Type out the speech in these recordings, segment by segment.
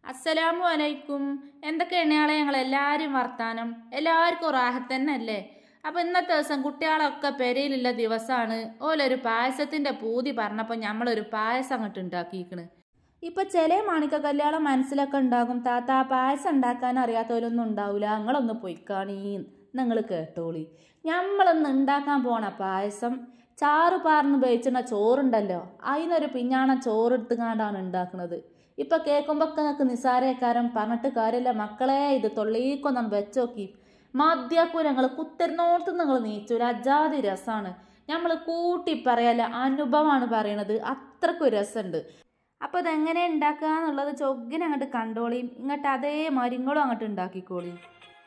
അസ്സലാമു അലൈക്കും എന്തൊക്കെയാണ് ഞങ്ങളെ ഞങ്ങൾ എല്ലാവരും വർത്താനം എല്ലാവർക്കും റാഹത്ത് തന്നെ അല്ലേ അപ്പൊ ഇന്നത്തെ ദിവസം കുട്ടികളൊക്കെ പെരയിലുള്ള ദിവസമാണ് ഓലൊരു പായസത്തിന്റെ പൂതി പറഞ്ഞപ്പോൾ നമ്മളൊരു പായസം അങ്ങോട്ട് ഉണ്ടാക്കിയിരിക്കണ് ഇപ്പൊ ചില മാണിക്ക കല്യാണം മനസ്സിലൊക്കെ ഉണ്ടാകും താത്ത പായസം ഉണ്ടാക്കാൻ അറിയാത്തവരൊന്നും ഉണ്ടാവില്ല നിങ്ങളൊന്ന് പൊയ്ക്കാണീ നിങ്ങൾ കേട്ടോളി നമ്മളൊന്ന് ഉണ്ടാക്കാൻ പോണ പായസം ചാറ് പാർന്ന് ഉപയോഗിച്ചിരുന്ന ചോറുണ്ടല്ലോ അതിനൊരു പിഞ്ഞാണ ചോറെടുത്തുകൊണ്ടാണ് ഉണ്ടാക്കുന്നത് ഇപ്പൊ കേൾക്കുമ്പോഴൊക്കെ നിങ്ങൾക്ക് നിസാരക്കാരൻ പറഞ്ഞിട്ട് കാര്യമില്ല മക്കളെ ഇത് തൊള്ളീക്കൊന്നാണ് വെച്ചോക്കി മദ്യാക്കൂ ഞങ്ങൾ കുത്തരുന്നോർത്ത് നിങ്ങൾ നീച്ചൂല അജാതി രസമാണ് നമ്മൾ കൂട്ടി പറയല്ല അനുഭവമാണ് പറയണത് അത്രക്കും രസമുണ്ട് അപ്പോൾ ഇതെങ്ങനെ ഉണ്ടാക്കുക എന്നുള്ളത് ചൊഗ്ഗിനെ അങ്ങോട്ട് കണ്ടോളിയും ഇങ്ങോട്ട് അതേ മരിങ്ങളും അങ്ങോട്ട് ഉണ്ടാക്കിക്കോളിയും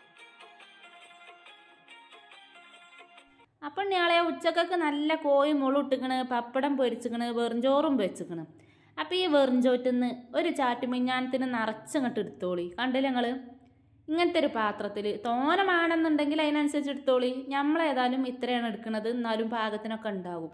അപ്പം ഞാളെ ഉച്ചക്കൊക്കെ നല്ല കോഴി മുളിട്ടിക്കണ് പപ്പടം പൊരിച്ചിക്കണ് വെറുംചോറും വെച്ചിക്കണ് അപ്പം ഈ വെറുംചോറ്റിന്ന് ഒരു ചാറ്റുമിഞ്ഞാനത്തിന് നിറച്ചങ്ങോട്ട് എടുത്തോളി കണ്ടില്ല നിങ്ങൾ ഇങ്ങനത്തെ ഒരു പാത്രത്തിൽ തോനമാണെന്നുണ്ടെങ്കിൽ അതിനനുസരിച്ച് എടുത്തോളി നമ്മളേതായാലും ഇത്രയാണ് എടുക്കുന്നത് എന്നാലും പാകത്തിനൊക്കെ ഉണ്ടാവും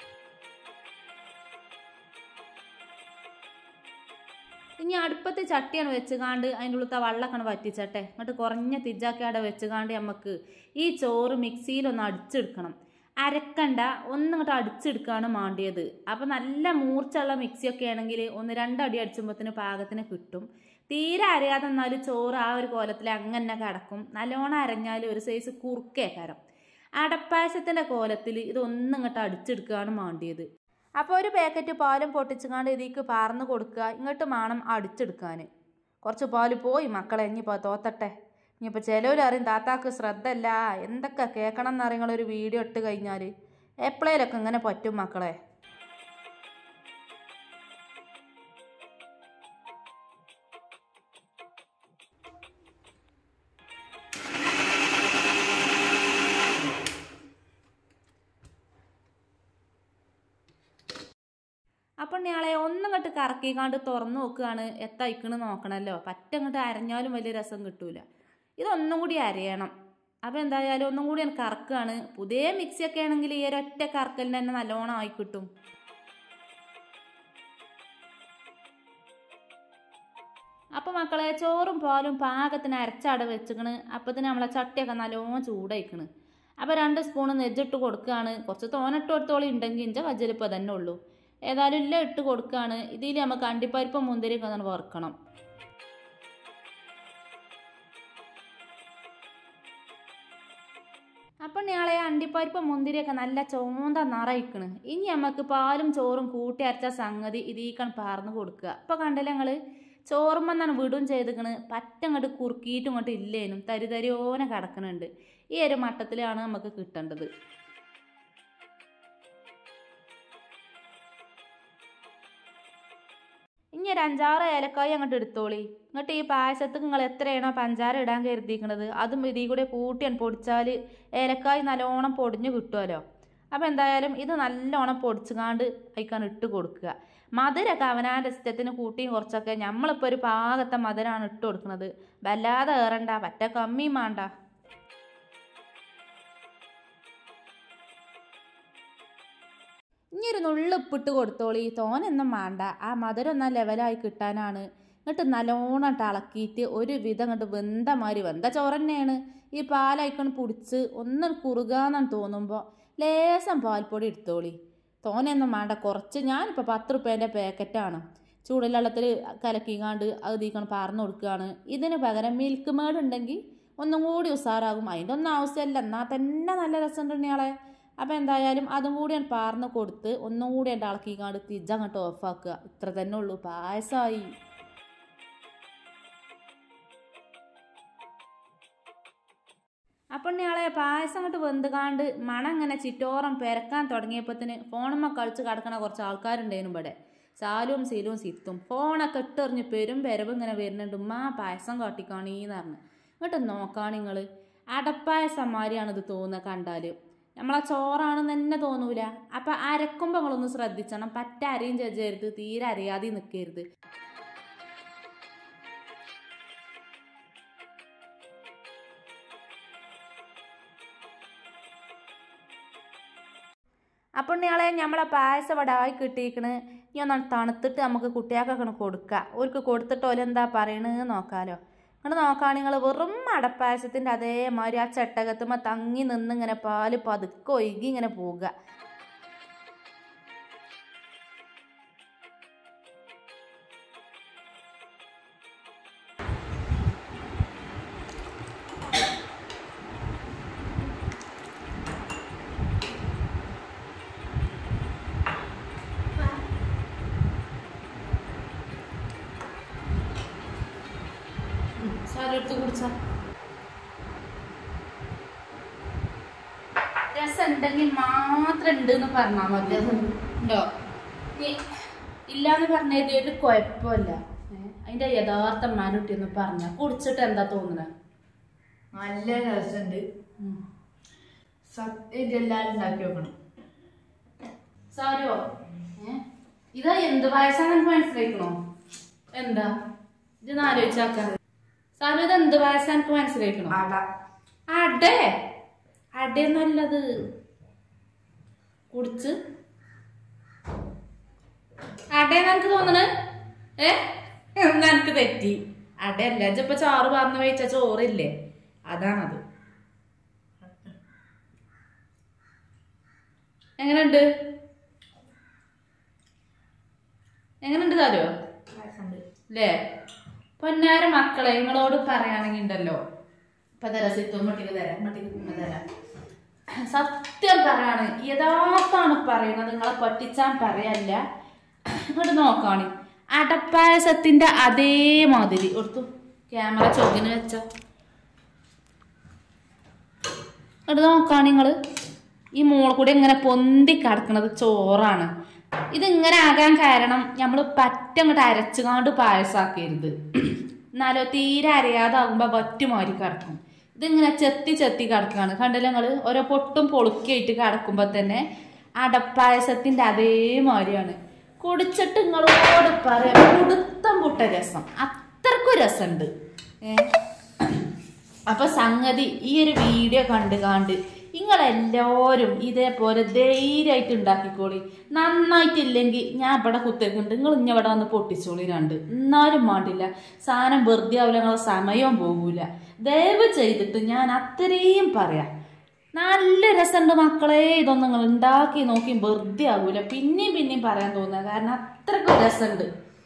ഇനി അടുപ്പത്ത് ചട്ടിയാണ് വെച്ചുകാണ്ട് അതിൻ്റെ ഉള്ളത്തെ വെള്ളമൊക്കെ വറ്റിച്ചട്ടെ എന്നിട്ട് കുറഞ്ഞ തിജാക്കി അവിടെ വെച്ചുകാണ്ട് നമുക്ക് ഈ ചോറ് മിക്സിയിലൊന്ന് അടിച്ചെടുക്കണം അരക്കണ്ട ഒന്നിങ്ങോട്ട് അടിച്ചെടുക്കുകയാണ് മാണ്ടിയത് അപ്പം നല്ല മൂർച്ചുള്ള മിക്സിയൊക്കെ ആണെങ്കിൽ ഒന്ന് രണ്ടടി അടിച്ചുമ്പോഴത്തിന് പാകത്തിന് കിട്ടും തീരെ അരയാതെ എന്നാലും ചോറ് ആ ഒരു കോലത്തിൽ അങ്ങനെ കിടക്കും നല്ലോണം അരഞ്ഞാൽ ഒരു സൈസ് കുറുക്കേക്കാരം അടപ്പായസത്തിൻ്റെ കോലത്തിൽ ഇതൊന്നും ഇങ്ങോട്ട് അടിച്ചെടുക്കുകയാണ് മാണ്ടിയത് അപ്പോൾ ഒരു പാക്കറ്റ് പാലും പൊട്ടിച്ചുകൊണ്ട് ഇതിലേക്ക് പാർന്ന് കൊടുക്കുക ഇങ്ങോട്ട് വേണം അടിച്ചെടുക്കാൻ കുറച്ച് പാല് പോയി മക്കളെ ഇനിയിപ്പോൾ തോത്തട്ടെ ഇനിയിപ്പോൾ ചിലവർ അറിയും താത്താക്ക് ശ്രദ്ധല്ല എന്തൊക്കെ കേൾക്കണം എന്നറിയങ്ങളൊരു വീഡിയോ ഇട്ട് കഴിഞ്ഞാൽ എപ്പോഴേലൊക്കെ ഇങ്ങനെ പറ്റും മക്കളെ അപ്പം ഞാളെ ഒന്നിങ്ങോട്ട് കറക്കിക്കാണ്ട് തുറന്നു നോക്കുകയാണ് എത്തയക്കണ് നോക്കണമല്ലോ പറ്റങ്ങോട്ട് അരഞ്ഞാലും വലിയ രസം കിട്ടൂല ഇതൊന്നും കൂടി അരയണം അപ്പോൾ എന്തായാലും ഒന്നും കൂടി ഞാൻ കറക്കുകയാണ് പുതിയ മിക്സിയൊക്കെ ആണെങ്കിൽ ഈ ഒരൊറ്റ കറക്കലിന് തന്നെ നല്ലോണം ആയി കിട്ടും അപ്പോൾ മക്കളെ ചോറും പാലും പാകത്തിന് അരച്ചട വെച്ചിക്കണ് അപ്പത്തിന് നമ്മളെ ചട്ടിയൊക്കെ നല്ലോണം ചൂടായിക്കണ് അപ്പോൾ രണ്ട് സ്പൂൺ നെജ്ജിട്ട് കൊടുക്കുകയാണ് കുറച്ച് തോനിട്ട് കൊടുത്തോളം ഉണ്ടെങ്കിൽ ഇഞ്ച വജ്ജലിപ്പോൾ തന്നെ ഉള്ളൂ ഏതായാലും ഇല്ല ഇട്ട് കൊടുക്കുകയാണ് ഇതിൽ നമുക്ക് അണ്ടിപ്പരിപ്പം മുന്തിരിയൊക്കെ ഒന്ന് വറുക്കണം അപ്പം ഞാളെ അണ്ടിപ്പരിപ്പം മുന്തിരിയൊക്കെ നല്ല ചോന്ത നിറയിക്കണ് ഇനി നമുക്ക് പാലും ചോറും കൂട്ടി അരച്ച സംഗതി ഇതിക്കാൻ പാർന്ന് കൊടുക്കുക അപ്പോൾ കണ്ടില്ല ഞങ്ങൾ ചോറുമ്പന്നാണ് വിടും ചെയ്തിക്കണ് പറ്റങ്ങോട്ട് കുറുക്കിയിട്ടും ഇങ്ങോട്ട് ഇല്ലേനും തരി തരിയോനെ കിടക്കുന്നുണ്ട് ഈ ഒരു മട്ടത്തിലാണ് നമുക്ക് കിട്ടേണ്ടത് ഇനി ഒരു അഞ്ചാറ് ഏലക്കായ അങ്ങോട്ട് എടുത്തോളി എന്നിട്ട് ഈ പായസത്തിന് നിങ്ങൾ എത്രയാണോ പഞ്ചാര ഇടാൻ കരുതിയിരിക്കണത് അതും ഇതിൽ കൂടെ കൂട്ടിയാൻ പൊടിച്ചാൽ ഏലക്കായ് നല്ലോണം പൊടിഞ്ഞു കിട്ടുമല്ലോ അപ്പോൾ എന്തായാലും ഇത് നല്ലോണം പൊടിച്ചുകാണ്ട് അയക്കാൻ ഇട്ട് കൊടുക്കുക മധുരമൊക്കെ അവനാൻ്റെ ഇഷ്ടത്തിന് കൂട്ടിയും കുറച്ചൊക്കെ നമ്മളിപ്പോൾ ഒരു പാകത്തെ മധുരമാണ് ഇട്ട് കൊടുക്കുന്നത് വല്ലാതെ ഏറണ്ട പറ്റ കമ്മിയും വേണ്ട ഇനി ഒരു നുള്ളിപ്പിട്ട് കൊടുത്തോളി തോനൊന്നും വേണ്ട ആ മധുരം ഒന്ന് ലെവലായി കിട്ടാനാണ് എന്നിട്ട് നല്ലോണം ഇളക്കിയിട്ട് ഒരു വിധം അങ്ങോട്ട് വെന്ത മാതിരി വെന്ത ചോറ് തന്നെയാണ് ഈ പാലായിക്കൊണ്ട് പിടിച്ച് ഒന്ന് കുറുകാന്നാണ് തോന്നുമ്പോൾ ലേസം പാൽപ്പൊടി എടുത്തോളി തോനൊന്നും വേണ്ട കുറച്ച് ഞാനിപ്പോൾ പത്ത് റുപ്യേൻ്റെ പാക്കറ്റാണ് ചൂടുവെള്ളത്തിൽ കലക്കിക്കാണ്ട് അത് തീക്കണം പാർന്നു കൊടുക്കുകയാണ് ഇതിന് പകരം മിൽക്ക് മേഡ് ഉണ്ടെങ്കിൽ ഒന്നും കൂടി ഉസാറാകും അതിൻ്റെ ഒന്നും ആവശ്യമില്ല എന്നാൽ തന്നെ നല്ല രസമുണ്ട് ഇയാളെ അപ്പോൾ എന്തായാലും അതും കൂടി ഞാൻ പാർന്ന് കൊടുത്ത് ഒന്നും കൂടി എൻ്റെ ഇളക്കിക്കാണ്ട് തിരിച്ച് അങ്ങോട്ട് ഓഫാക്കുക ഇത്ര തന്നെ ഉള്ളൂ പായസമായി അപ്പം ഞാളെ പായസം അങ്ങോട്ട് വെന്തുകാണ്ട് മണം ഇങ്ങനെ ചിറ്റോറം പെരക്കാൻ തുടങ്ങിയപ്പോത്തിന് ഫോണുമ്മ കളിച്ച് കിടക്കണ കുറച്ച് ആൾക്കാരുണ്ടായിരുന്നു ഇവിടെ സാലും സീലും സിത്തും ഫോണൊക്കെ ഇട്ടെറിഞ്ഞ് പെരും പെരവ് ഇങ്ങനെ വരുന്നുണ്ട് ഉമ്മ പായസം കാട്ടിക്കാണീന്ന് പറഞ്ഞു ഇങ്ങോട്ട് നോക്കാണ് നിങ്ങൾ അടപ്പായസം മാതിരിയാണ് ഇത് തോന്നുക കണ്ടാൽ നമ്മളെ ചോറാണെന്ന് തന്നെ തോന്നൂല അപ്പം അരക്കുമ്പോൾ നിങ്ങളൊന്ന് ശ്രദ്ധിച്ചണം പറ്റ അരയും ചെജരുത് തീരെ അരയാതെ നിൽക്കരുത് അപ്പോൾ ഇയാളെ നമ്മളെ പായസം ഇവിടെ ആയി കിട്ടിയിക്കണ് ഈ ഒന്നാണ് തണുത്തിട്ട് നമുക്ക് കുട്ടികൾക്കൊക്കെ കൊടുക്കുക ഓർക്ക് കൊടുത്തിട്ട് ഓലെന്താ പറയണെന്ന് നോക്കാലോ നിങ്ങൾ നോക്കുകയാണെങ്കിൽ നിങ്ങൾ വെറും അടപ്പായസത്തിൻ്റെ അതേമാതിരി ആ ചട്ടകത്തുമ്പോൾ തങ്ങി നിന്ന് ഇങ്ങനെ പാല് പതുക്കെ ഒഴുകി ഇങ്ങനെ പോവുക സാരി എടുത്ത് കുടിച്ച രസം ഉണ്ടെങ്കിൽ മാത്രം ഉണ്ട് എന്ന് പറഞ്ഞാൽ മതി അത് ഉണ്ടോ ഇനി ഇല്ലാന്ന് പറഞ്ഞത് ഒരു കുഴപ്പമില്ല ഏ, അതിന്റെ യഥാർത്ഥ മാനുട്ടി ഒന്ന് പറഞ്ഞ കുടിച്ചിട്ട് എന്താ തോന്നുന്നത് നല്ല രസമുണ്ട് സത്യം എല്ലാവരും ഉണ്ടാക്കി വെക്കണം സാരോ ഏ ഇതാ എന്ത് പായസം എനിക്ക് മനസ്സിലാക്കണോ എന്താ ഇതൊന്ന് ആലോചിച്ചാക്ക സാരു ഇത് എന്ത് പായസം എനിക്ക് മനസ്സിലാക്കണോ അട അടേ അടേ നല്ലത് കുടിച്ച് അടേന്ന് എനിക്ക് തോന്നണ് ഏ എന്നാ എനിക്ക് തെറ്റി അടയല്ല ഇപ്പൊ ചാറ് പറഞ്ഞു വെച്ച ചോറില്ലേ അതാണത് എങ്ങനെയുണ്ട് എങ്ങനെയുണ്ട് താരോ രസമുണ്ട് അല്ലേ പൊന്നാര മക്കളെ നിങ്ങളോട് പറയുകയാണെങ്കിൽ ഉണ്ടല്ലോ ഇപ്പൊ തരാം സിത്തും മട്ടിക്ക് തരാം മട്ടിക്ക് കുമ്മ തരാം സത്യം പറയാണ് യഥാർത്ഥാണ് പറയുന്നത് നിങ്ങളെ പറ്റിച്ചാൻ പറയല്ല ഇങ്ങോട്ട് നോക്കാണ് അടപ്പായസത്തിന്റെ അതേമാതിരി എടുത്തു ക്യാമറ ചൊകിന് വെച്ചോ ഇങ്ങോട്ട് നോക്കാണ് നിങ്ങള് ഈ മോൾ കൂടി ഇങ്ങനെ പൊന്തി കിടക്കണത് ചോറാണ് ഇതിങ്ങനെ ആകാൻ കാരണം നമ്മൾ പറ്റങ്ങോട്ട് അരച്ചുകാണ്ട് പായസാക്കരുത് എന്നാലോ തീരെ അരയാതാകുമ്പോ വറ്റുമാരി കിടക്കും ഇതിങ്ങനെ ചെത്തി ചെത്തി കിടക്കാണ് കണ്ടല്ലോ നിങ്ങള് ഓരോ പൊട്ടും പൊളുക്കിയായിട്ട് കിടക്കുമ്പോ തന്നെ അടപ്പായസത്തിന്റെ അതേമാതിരിയാണ് കുടിച്ചിട്ട് നിങ്ങളോട് പറയാം കുടുത്തം പുട്ട രസം അത്രക്കും രസമുണ്ട് ഏഹ് അപ്പൊ സംഗതി ഈ ഒരു വീഡിയോ കണ്ട് കണ്ട് നിങ്ങളെല്ലാവരും ഇതേപോലെ ധൈര്യമായിട്ട് ഉണ്ടാക്കിക്കോളി നന്നായിട്ടില്ലെങ്കിൽ ഞാൻ ഇവിടെ കുത്തേക്കുണ്ട് നിങ്ങൾ ഇഞ്ഞ ഇവിടെ വന്ന് പൊട്ടിച്ചോളി രണ്ട് എന്നാലും മാണ്ടില്ല സാധനം വെറുതെ ആവില്ല നിങ്ങളെ സമയവും പോകൂല ദയവ് ചെയ്തിട്ട് ഞാൻ അത്രയും പറയാം നല്ല രസമുണ്ട് മക്കളെ ഇതൊന്നും നിങ്ങൾ ഉണ്ടാക്കി നോക്കി വെറുതെ ആകൂല പിന്നെയും പിന്നെയും പറയാൻ തോന്നുക കാരണം അത്രക്കും രസമുണ്ട്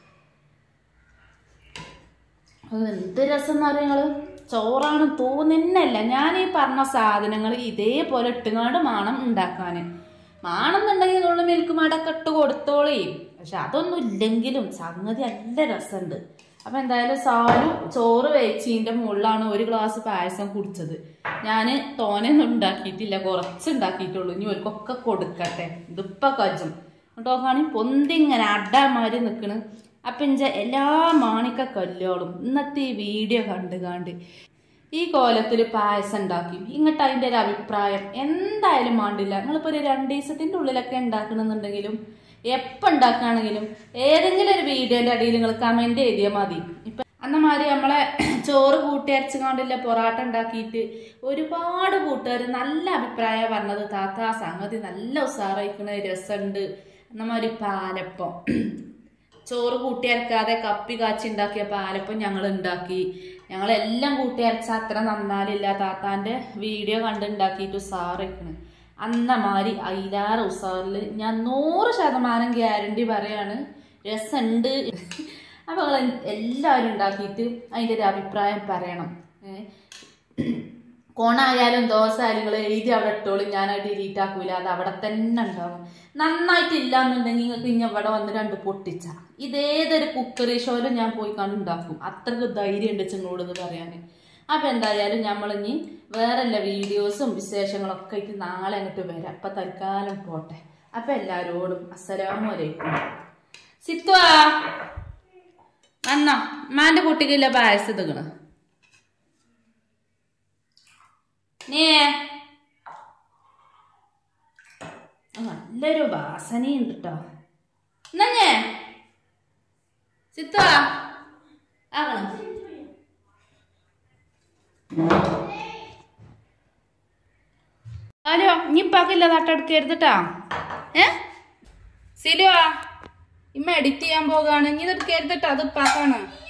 അത് എന്ത് രസം എന്ന് പറയുന്നത് ചോറാണ് തോന്നുന്നല്ല ഞാൻ ഈ പറഞ്ഞ സാധനങ്ങൾ ഇതേപോലെ ഇട്ടുങ്ങാണ്ട് മാണം ഉണ്ടാക്കാൻ മാണെന്നുണ്ടെങ്കിൽ നിങ്ങൾ മിൽക്ക് മാടൊക്കെ ഇട്ട് കൊടുത്തോളേ പക്ഷെ അതൊന്നും ഇല്ലെങ്കിലും സംഗതി നല്ല രസമുണ്ട് അപ്പൊ എന്തായാലും സാലു ചോറ് വെച്ചിന്റെ മുകളിലാണ് ഒരു ഗ്ലാസ് പായസം കുടിച്ചത് ഞാൻ തോനെയൊന്നും ഉണ്ടാക്കിയിട്ടില്ല കുറച്ച് ഉണ്ടാക്കിയിട്ടുള്ളൂ ഇനി അവർക്കൊക്കെ കൊടുക്കട്ടെ ഇതിപ്പോ കജും കേട്ടോ കാണി പൊന്തിങ്ങനെ അടമാരി നിൽക്കണ് അപ്പം ഇഞ്ച എല്ലാ മാണിക്ക കല്ലുകളും ഇന്നത്തെ ഈ വീഡിയോ കണ്ട് കണ്ട് ഈ കോലത്തിൽ പായസം ഉണ്ടാക്കി ഇങ്ങോട്ട് അതിൻ്റെ ഒരു അഭിപ്രായം എന്തായാലും മാണ്ടില്ല നിങ്ങളിപ്പോൾ ഒരു രണ്ട് ദിവസത്തിൻ്റെ ഉള്ളിലൊക്കെ ഉണ്ടാക്കണമെന്നുണ്ടെങ്കിലും എപ്പോൾ ഉണ്ടാക്കുകയാണെങ്കിലും ഏതെങ്കിലും ഒരു വീഡിയോൻ്റെ അടിയിൽ നിങ്ങൾ കമൻറ്റ് ചെയ്തിയാൽ മതി ഇപ്പം അന്നമാതിരി നമ്മളെ ചോറ് കൂട്ടിയരച്ച് കൊണ്ടില്ല പൊറാട്ട ഉണ്ടാക്കിയിട്ട് ഒരുപാട് കൂട്ടുകാർ നല്ല അഭിപ്രായം പറഞ്ഞത് താത്ത സംഗതി നല്ല ഉസാറായിക്കണ രസമുണ്ട് എന്നമാതിരി പാലപ്പം ചോറ് കൂട്ടിയരക്കാതെ കപ്പി കാച്ചി ഉണ്ടാക്കിയ പാലപ്പം ഞങ്ങൾ ഉണ്ടാക്കി ഞങ്ങളെല്ലാം കൂട്ടിയരച്ച അത്ര നന്നാലില്ല താത്താന്റെ വീഡിയോ കണ്ട് ഉണ്ടാക്കിയിട്ട് ഉസാറിക്കണ് അന്നമാതിരി അയിലാറ് ഉസാറിൽ ഞാൻ നൂറ് ശതമാനം ഗ്യാരണ്ടി പറയാണ് രസമുണ്ട് അപ്പൊ നിങ്ങൾ എല്ലാവരും ഉണ്ടാക്കിയിട്ട് അതിൻ്റെ ഒരു അഭിപ്രായം പറയണം ഏഹ് കോണായാലും ദോശ ആയാലും നിങ്ങൾ എഴുതി അവിടെ ഇട്ടോളും ഞാൻ അത് ഡിലീറ്റ് ആക്കൂല അത് അവിടെ തന്നെ ഉണ്ടാവും നന്നായിട്ടില്ല എന്നുണ്ടെങ്കിൽ നിങ്ങൾക്ക് ഇനി ഇവിടെ വന്ന് രണ്ട് പൊട്ടിച്ച ഇതേതൊരു കുക്കറി ഷോയിലും ഞാൻ പോയി കണ്ട് ഉണ്ടാക്കും അത്രക്ക് ധൈര്യം ഉണ്ട് ചിങ്ങളോട് ഇത് പറയാൻ അപ്പൊ എന്തായാലും നമ്മളിനി വേറെല്ല വീഡിയോസും വിശേഷങ്ങളൊക്കെ ആയിട്ട് നാളെ അങ്ങോട്ട് വരാം അപ്പൊ തൽക്കാലം പോട്ടെ അപ്പൊ എല്ലാരോടും അസ്സലാമലൈക്കും സിത്വാ വന്നോ മാന്റെ കുട്ടിക്കില്ല പായസം തികണ് നീ നല്ലൊരു വാസനയുണ്ട് കേട്ടോ എന്നഞ്ഞേ ചിത്ത ആകണം ഹലോ ഇനി പാക്കില്ല തട്ടെടുക്കരുത് കേട്ടാ ഏ സിലുവാ ഇമ്മ എഡിറ്റ് ചെയ്യാൻ പോകാണ് ഇനി ഇത് കരുതിട്ട് അത് പാക്കാണ്